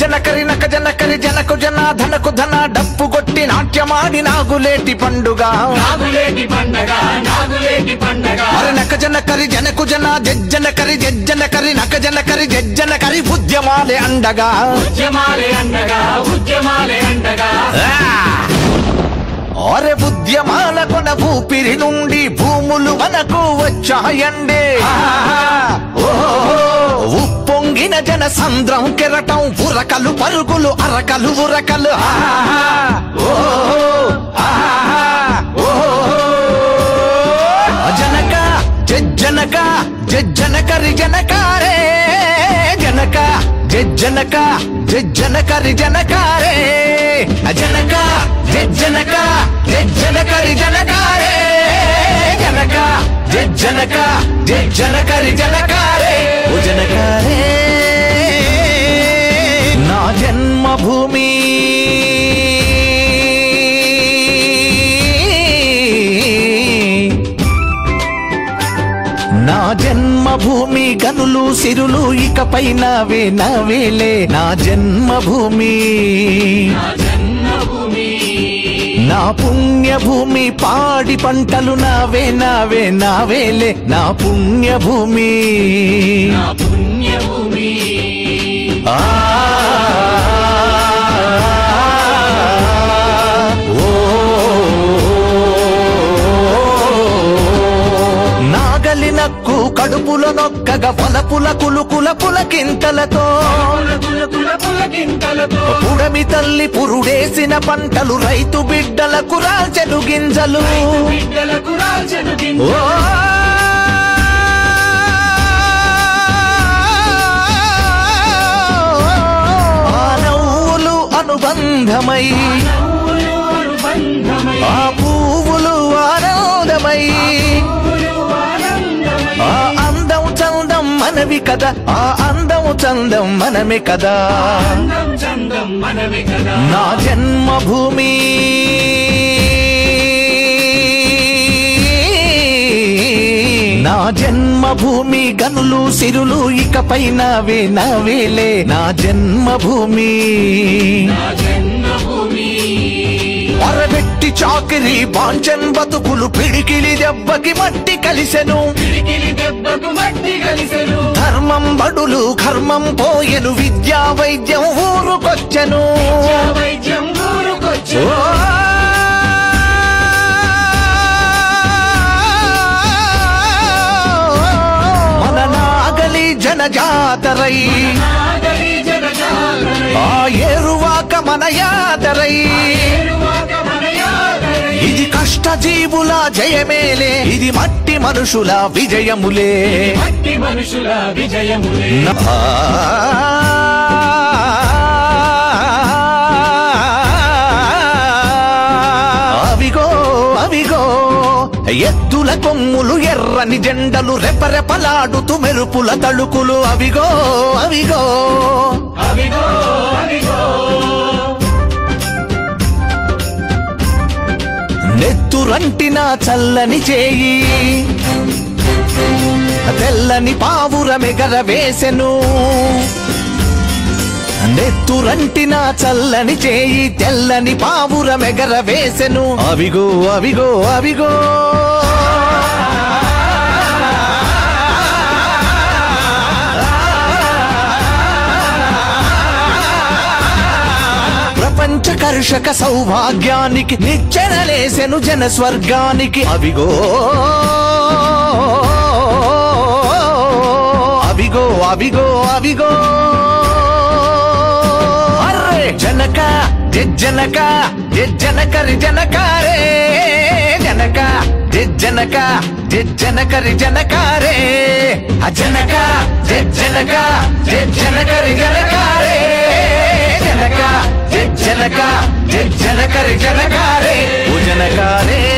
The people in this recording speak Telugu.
జనకరి నక జనకరి జనకు జన ధనకు ధన డప్పు కొట్టి నాట్యమాడి నాగులేటి పండుగ నాగులేటి పండగ నాగులేటి పండగ అరే నక జనకరి జనకు జన జజ్జనకరి జజ్జనకరి నక జనకరి జజ్జనకరి ఉద్యమాలే అండగా ఉద్యమాలే అండగా ఉద్యమాలే అండగా అరే ఉద్యమాల కొన ఊపిరి నుండి భూములు మనకు వచ్చాయండి ఉప్పొంగిన జన సంద్రం కెరటం ఉరకలు పరుగులు అరకలు ఉరకలు జనక జనక జనకరి జనకారే జనక జనక జనకరి జనకారే జనక జనక జనకరి జనకారే జనక జనక జనకరి జనకారే ఓ జనకారే నా జన్మభూమి నా జన్మభూమి గనులు సిరులు ఇకపై నావే నావేలే నా జన్మభూమి నా జన్మభూమి నా పుణ్యభూమి పాడి పంటలు నావే నావే నావేలే నా పుణ్యభూమి నా పుణ్యభూమి ఆ ఓ నాగలి నక్కు కడుపుల నొక్కగా పొలపుల కులుకుల పులకింతలతో కుల కుల కుల పులకింతలతో పుడమి తల్లి పురుడేసిన పంటలు రైతు బిడ్డలకు రాల్చెను గింజలు బిడ్డలకు రాల్చెను ఓ గింజ ఆ నవ్వులు అనుబంధమై నవ్వులు అనుబంధమై ఆ పువ్వులు ఆనందమై పువ్వులు ఆనందమై ఆ అందం చందం మనవి కదా ఆ అందం చందం మనమే కదా అందం చందం మనమే కదా నా జన్మభూమి నా జన్మభూమి గనులు సిరులు ఇకపై నావే నావేలే నా జన్మభూమి నా జన్మభూమి అరబెట్టి చాకిరి బాంచన్ బతుకులు పిడికిలి దెబ్బకి మట్టి కలిసెను పిడికిలి దెబ్బకు మట్టి కలిసెను ధర్మం బడులు కర్మం పోయెను విద్యా వైద్యం ఊరుకొచ్చెను వైద్యం ఊరుకొచ్చు ఓ! మన నాగలి జనజాతరై నాగరి జనజాతరై ఆ ఏరువాక మన యాదరై ఏరువాక మన యాదరై ఇది కష్ట జీవుల జయమేలే ఇది మట్టి మనుషుల విజయములే మట్టి మనుషుల విజయములే అవిగో అవిగో ఎద్దుల కొమ్ములు ఎర్రని జెండలు రెపరెపలాడుతూ మెరుపుల తళుకులు అవిగో అవిగో అవిగో అవిగో నెత్తురంటిన చల్లని చేయి తెల్లని పావురమెగర వేసెను నెత్తురంటిన చల్లని చేయి తెల్లని పావురమెగర వేసెను అవిగో అవిగో అవిగో ప్రపంచ కర్షక సౌభాగ్యానికి నిచ్చెనలేసెను జన స్వర్గానికి అవిగో అవిగో అవిగో అవిగో అర్రే జనక జనక జనకరి జనకారే జనక జనక జనకరి జనకారే అజనక జనక జనకరి జనకారే జనక జనక జనకరి జనకారే ఓ జనకారే